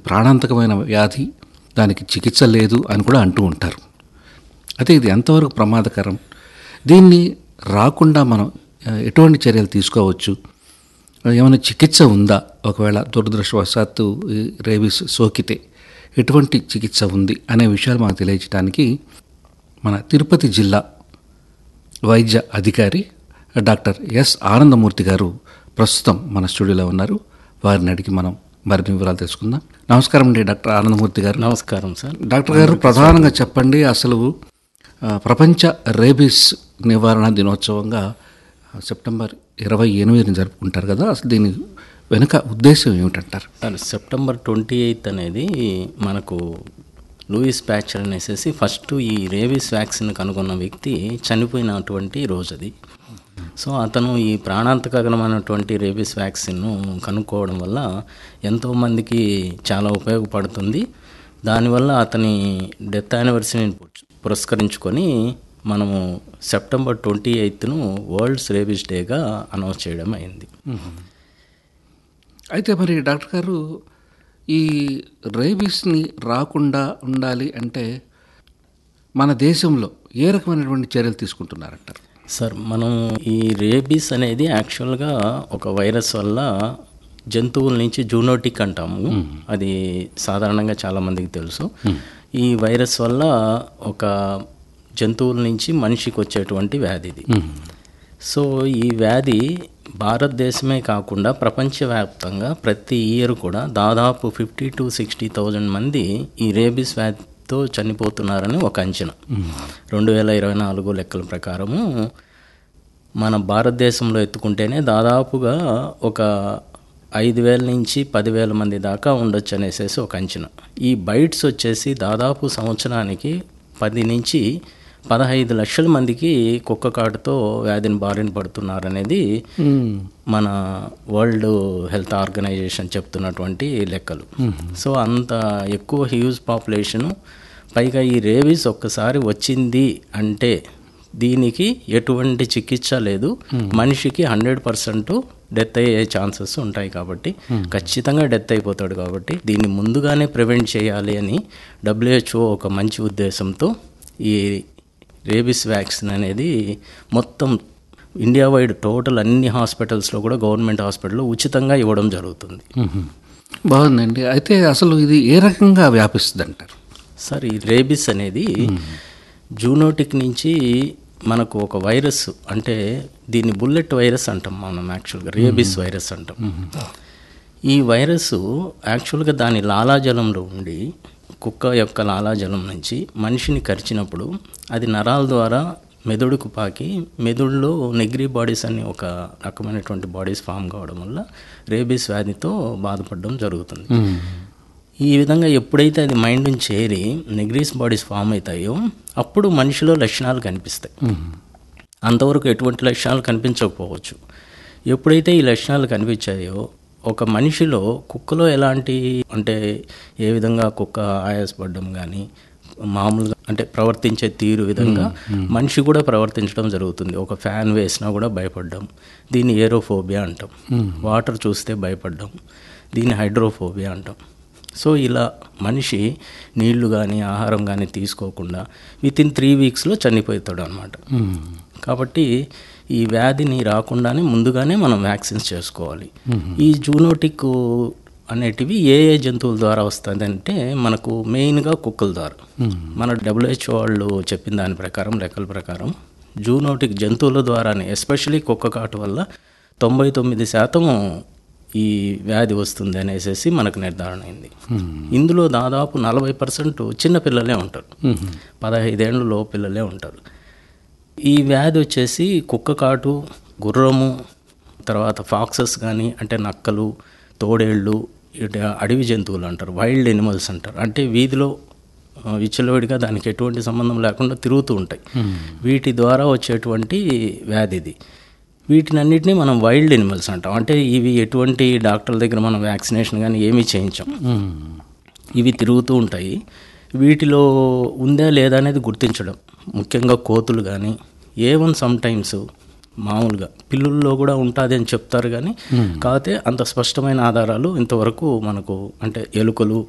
ప్రాణాంతకమైన వ్యాధి దానికి చికిత్స లేదు అని కూడా అంటూ ఉంటారు అయితే ఇది ఎంతవరకు ప్రమాదకరం దీన్ని రాకుండా మనం ఆ, ఎటువంటి చర్యలు తీసుకోవచ్చు ఏమైనా చికిత్స ఉందా ఒకవేళ దురదృష్టవశాత్తు ఈ రేబీస్ సోకితే ఎటువంటి చికిత్స ఉంది అనే విషయాలు మాకు తెలియజేయడానికి మన తిరుపతి జిల్లా వైద్య అధికారి డాక్టర్ ఎస్ ఆనందమూర్తి గారు ప్రస్తుతం మన స్టూడియోలో ఉన్నారు వారిని అడిగి మనం మరిన్ని వివరాలు తెలుసుకుందాం నమస్కారం అండి డాక్టర్ ఆనందమూర్తి గారు నమస్కారం సార్ డాక్టర్ గారు ప్రధానంగా చెప్పండి అసలు ఆ, ప్రపంచ రేబీస్ నివారణ దినోత్సవంగా సెప్టెంబర్ ఇరవై ఎనిమిదిని జరుపుకుంటారు కదా అసలు దీని వెనుక ఉద్దేశం ఏమిటంటారు సార్ సెప్టెంబర్ ట్వంటీ ఎయిత్ అనేది మనకు లూయిస్ ప్యాచర్ అనేసి ఫస్ట్ ఈ రేబీస్ వ్యాక్సిన్ కనుగొన్న వ్యక్తి చనిపోయినటువంటి రోజు అది సో అతను ఈ ప్రాణాంతకమైనటువంటి రేబీస్ వ్యాక్సిన్ను కనుక్కోవడం వల్ల ఎంతోమందికి చాలా ఉపయోగపడుతుంది దానివల్ల అతని డెత్ యానివర్సరీని పురస్కరించుకొని మనము సెప్టెంబర్ ట్వంటీ ఎయిత్ను వరల్డ్స్ రేబీస్ డేగా అనౌన్స్ చేయడం అయింది అయితే మరి డాక్టర్ గారు ఈ రేబీస్ని రాకుండా ఉండాలి అంటే మన దేశంలో ఏ రకమైనటువంటి చర్యలు తీసుకుంటున్నారంటారు సార్ మనం ఈ రేబీస్ అనేది యాక్చువల్గా ఒక వైరస్ వల్ల జంతువుల నుంచి జూనోటిక్ అంటాము అది సాధారణంగా చాలామందికి తెలుసు ఈ వైరస్ వల్ల ఒక జంతువుల నుంచి మనిషికి వచ్చేటువంటి వ్యాధి ఇది సో ఈ వ్యాధి భారతదేశమే కాకుండా ప్రపంచవ్యాప్తంగా ప్రతి ఇయర్ కూడా దాదాపు ఫిఫ్టీ టు సిక్స్టీ థౌజండ్ మంది ఈ రేబీస్ వ్యాధితో చనిపోతున్నారని ఒక అంచనా రెండు వేల ఇరవై నాలుగు లెక్కల ప్రకారము మన భారతదేశంలో ఎత్తుకుంటేనే దాదాపుగా ఒక ఐదు వేల నుంచి పదివేల మంది దాకా ఉండొచ్చు అనేసి ఒక అంచనా ఈ బైట్స్ వచ్చేసి దాదాపు సంవత్సరానికి పది నుంచి పదహైదు లక్షల మందికి కుక్క కాటుతో వ్యాధిని బారిన పడుతున్నారనేది మన వరల్డ్ హెల్త్ ఆర్గనైజేషన్ చెప్తున్నటువంటి లెక్కలు సో అంత ఎక్కువ హ్యూజ్ పాపులేషను పైగా ఈ రేబీస్ ఒక్కసారి వచ్చింది అంటే దీనికి ఎటువంటి చికిత్స లేదు మనిషికి హండ్రెడ్ పర్సెంట్ డెత్ అయ్యే ఛాన్సెస్ ఉంటాయి కాబట్టి ఖచ్చితంగా డెత్ అయిపోతాడు కాబట్టి దీన్ని ముందుగానే ప్రివెంట్ చేయాలి అని డబ్ల్యూహెచ్ఓ ఒక మంచి ఉద్దేశంతో ఈ రేబిస్ వ్యాక్సిన్ అనేది మొత్తం ఇండియా వైడ్ టోటల్ అన్ని హాస్పిటల్స్లో కూడా గవర్నమెంట్ హాస్పిటల్లో ఉచితంగా ఇవ్వడం జరుగుతుంది బాగుందండి అయితే అసలు ఇది ఏ రకంగా వ్యాపిస్తుంది అంటారు సార్ ఈ రేబిస్ అనేది జూనోటిక్ నుంచి మనకు ఒక వైరస్ అంటే దీన్ని బుల్లెట్ వైరస్ అంటాం మనం యాక్చువల్గా రేబిస్ వైరస్ అంటాం ఈ వైరస్ యాక్చువల్గా దాని లాలాజలంలో ఉండి కుక్క యొక్క లాలాజలం నుంచి మనిషిని కరిచినప్పుడు అది నరాల ద్వారా మెదడుకు పాకి మెదడులో నెగ్రీ బాడీస్ అనే ఒక రకమైనటువంటి బాడీస్ ఫామ్ కావడం వల్ల రేబీస్ వ్యాధితో బాధపడడం జరుగుతుంది ఈ విధంగా ఎప్పుడైతే అది మైండ్ నుంచి చేరి నెగ్రీస్ బాడీస్ ఫామ్ అవుతాయో అప్పుడు మనిషిలో లక్షణాలు కనిపిస్తాయి అంతవరకు ఎటువంటి లక్షణాలు కనిపించకపోవచ్చు ఎప్పుడైతే ఈ లక్షణాలు కనిపించాయో ఒక మనిషిలో కుక్కలో ఎలాంటి అంటే ఏ విధంగా కుక్క ఆయాసపడడం కానీ మామూలుగా అంటే ప్రవర్తించే తీరు విధంగా మనిషి కూడా ప్రవర్తించడం జరుగుతుంది ఒక ఫ్యాన్ వేసినా కూడా భయపడడం దీన్ని ఏరోఫోబియా అంటాం వాటర్ చూస్తే భయపడడం దీన్ని హైడ్రోఫోబియా అంటాం సో ఇలా మనిషి నీళ్లు కానీ ఆహారం కానీ తీసుకోకుండా విత్ ఇన్ త్రీ వీక్స్లో చనిపోతాడు అనమాట కాబట్టి ఈ వ్యాధిని రాకుండానే ముందుగానే మనం వ్యాక్సిన్స్ చేసుకోవాలి ఈ జూనోటిక్ అనేటివి ఏ ఏ జంతువుల ద్వారా వస్తుందంటే మనకు మెయిన్గా కుక్కల ద్వారా మన డబ్ల్యూహెచ్ఓ వాళ్ళు చెప్పిన దాని ప్రకారం లెక్కల ప్రకారం జూనోటిక్ జంతువుల ద్వారానే ఎస్పెషలీ కుక్క కాటు వల్ల తొంభై తొమ్మిది శాతం ఈ వ్యాధి వస్తుంది అనేసి మనకు నిర్ధారణ అయింది ఇందులో దాదాపు నలభై పర్సెంట్ చిన్న పిల్లలే ఉంటారు పదహైదేళ్ళ లో పిల్లలే ఉంటారు ఈ వ్యాధి వచ్చేసి కుక్క కాటు గుర్రము తర్వాత ఫాక్సెస్ కానీ అంటే నక్కలు తోడేళ్ళు ఇటు అడవి జంతువులు అంటారు వైల్డ్ ఎనిమల్స్ అంటారు అంటే వీధిలో ఆ, విచ్చలవిడిగా దానికి ఎటువంటి సంబంధం లేకుండా తిరుగుతూ ఉంటాయి వీటి ద్వారా వచ్చేటువంటి వ్యాధి ఇది వీటినన్నిటినీ మనం వైల్డ్ ఎనిమల్స్ అంటాం అంటే ఇవి ఎటువంటి డాక్టర్ల దగ్గర మనం వ్యాక్సినేషన్ కానీ ఏమీ చేయించాం ఇవి తిరుగుతూ ఉంటాయి వీటిలో ఉందా లేదా అనేది గుర్తించడం ముఖ్యంగా కోతులు కానీ ఏ వన్ సమ్ టైమ్స్ మామూలుగా పిల్లుల్లో కూడా ఉంటుంది అని చెప్తారు కానీ కాకపోతే అంత స్పష్టమైన ఆధారాలు ఇంతవరకు మనకు అంటే ఎలుకలు